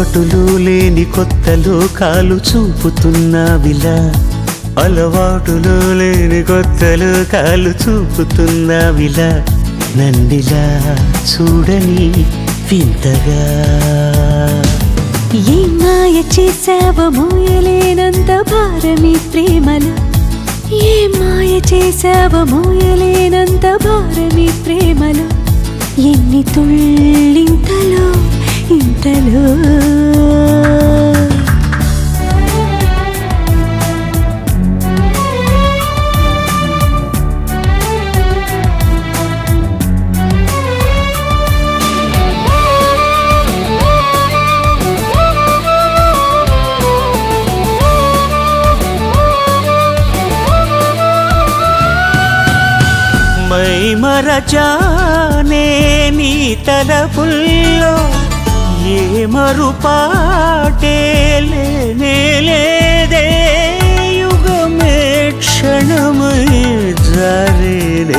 అలవాటులు లేని కొత్త లోకాలు చూపుతున్నావిలా అలవాటులు లేని కొత్త లోకాలు చూపుతున్నావిలా నన్నిలా చూడని వింతగా ఏ మాయ చేసావో మోయలేనంత భారమి ప్రేమలో ఏ మాయ చేసావో మోయలేనంత భారమి ప్రేమలో ఎన్ని తుళ్ళింతలో ఇంతలో మై మరచానే నీ తలపుల్లో ఏ మరుపాటే లేనే లేదే యుగమే క్షణమై జారేనే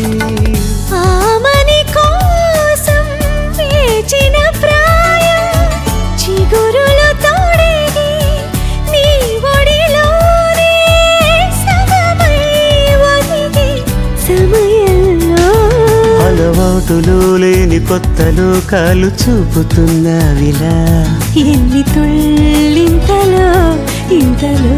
ఆమని కోసం వేచిన ప్రాయం చిగురులు తోడేది నీ ఒడిలోనే సగమై ఒదిగి సమయంలో అలవాటులు లేని కొత్త లోకాలు చూపుతున్నావిలా ఎన్ని తుళ్ళింతలో ఇంతలో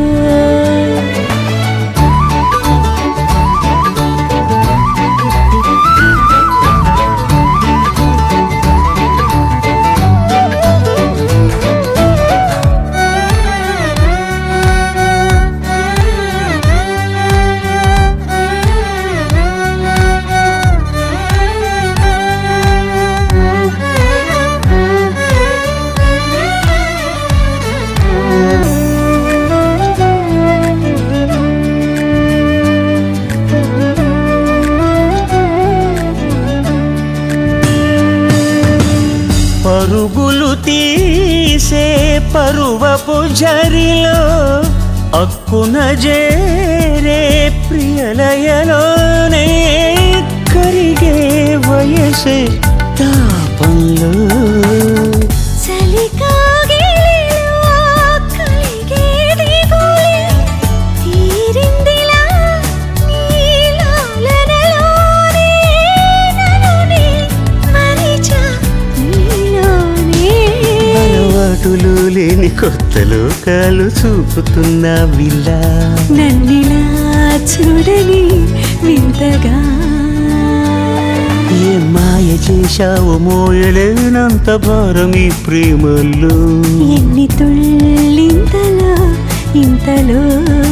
పరుగులు తీసే పరువపు జరిలో అక్కున జేరే ప్రియలయలోనే కరిగే వయసే తాపంలో చలికాగిలిలో కలిగేది గోలే తీరిందిలా నీలాలనలోనే నన్నునే మరిచా నీలోనే అలవాటులు లేని కొత్త లోకాలు చూపుతున్నా విలా నన్నిలా చూడని వింతగా ఏ మాయ చేశావు మోయలేనంత భారం ఈ ప్రేమలో ఎన్ని తుళ్ళింతలో ఇంతలో